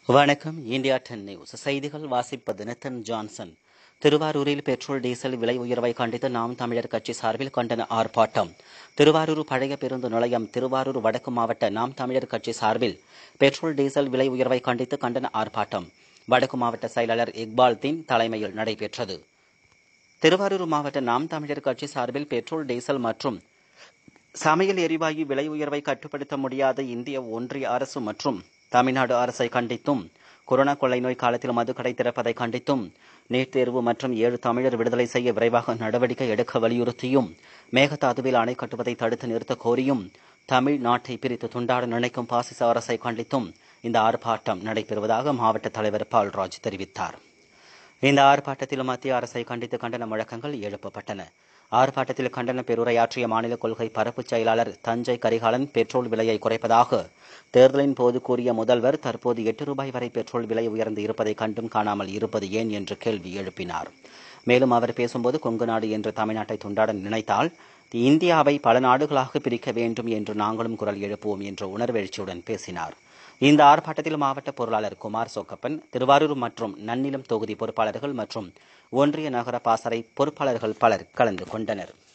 வணக்கம் India ten news செய்திகள் வாசிப்பது நித்தன் ஜான்சன் திருவாரூரில் பெட்ரோல் டீசல் விலை உயர்வை கண்டித்து நாம் தமிழர் கட்சி சார்பில் கண்டன ஆர்ப்பாட்டம் திருவாரூர் பழைய பேருந்து நிலையம் திருவாரூர் வடக்கு மாவட்ட நாம் தமிழர் கட்சி சார்பில் பெட்ரோல் டீசல் விலை உயர்வை கண்டித்து கண்டன ஆர்ப்பாட்டம் வடக்கு மாவட்ட செயலாளர் இக்பால் தீன் தலைமையில் நடைபெற்றது திருவாரூர் மாவட்ட நாம் தமிழர் கட்சி சார்பில் பெட்ரோல் டீசல் மற்றும் சமையல் எரிவாயு விலை உயர்வை கட்டுப்படுத்த முடியாத இந்திய ஒன்றிய அரசு மற்றும் தமிழ்நாடு அரசை கண்டித்தும் கொரோனா கொள்ளை நோய் காலத்தில் மதுக்கடை திறப்பதை கண்டித்தும் நீட் தேர்வு மற்றும் ஏழு தமிழர் விடுதலை செய்ய விரைவாக நடவடிக்கை எடுக்க வலியுறுத்தியும் மேகதாதுவில் அணை கட்டுவதை தடுத்து நிறுத்த கோரியும் தமிழ்நாட்டை பிரித்து துண்டாட நினைக்கும் பாசிச அரசை கண்டித்தும் இந்த ஆர்ப்பாட்டம் நடைபெறுவதாக மாவட்ட தலைவர் பால்ராஜ் தெரிவித்தார் இந்த ஆர்ப்பாட்டத்தில் மத்திய அரசை கண்டித்து கண்டன முழக்கங்கள் எழுப்பப்பட்டன ஆர்ப்பாட்டத்தில் கண்டன பெருரையாற்றிய மாநில கொள்கை பரப்பு செயலாளர் தஞ்சை கரிகாலன் பெட்ரோல் விலையை குறைப்பதாக தேர்தலின் போது கூறிய முதல்வர் தற்போது எட்டு ரூபாய் வரை பெட்ரோல் விலை உயர்ந்து இருப்பதை கண்டும் காணாமல் இருப்பது ஏன் என்று கேள்வி எழுப்பினார் மேலும் அவர் பேசும்போது கொங்கு நாடு என்று தமிழ்நாட்டை துண்டாட நினைத்தால் இந்தியாவை பல நாடுகளாக பிரிக்க வேண்டும் என்று நாங்களும் குரல் எழுப்புவோம் என்ற உணர்வெழுச்சியுடன் பேசினார் இந்த ஆர்ப்பாட்டத்தில் மாவட்ட பொருளாளர் குமார் சொக்கப்பன் திருவாரூர் மற்றும் நன்னிலம் தொகுதி பொறுப்பாளர்கள் மற்றும் ஒன்றிய நகர பாசறை பொறுப்பாளர்கள் பலர் கலந்து கொண்டனர்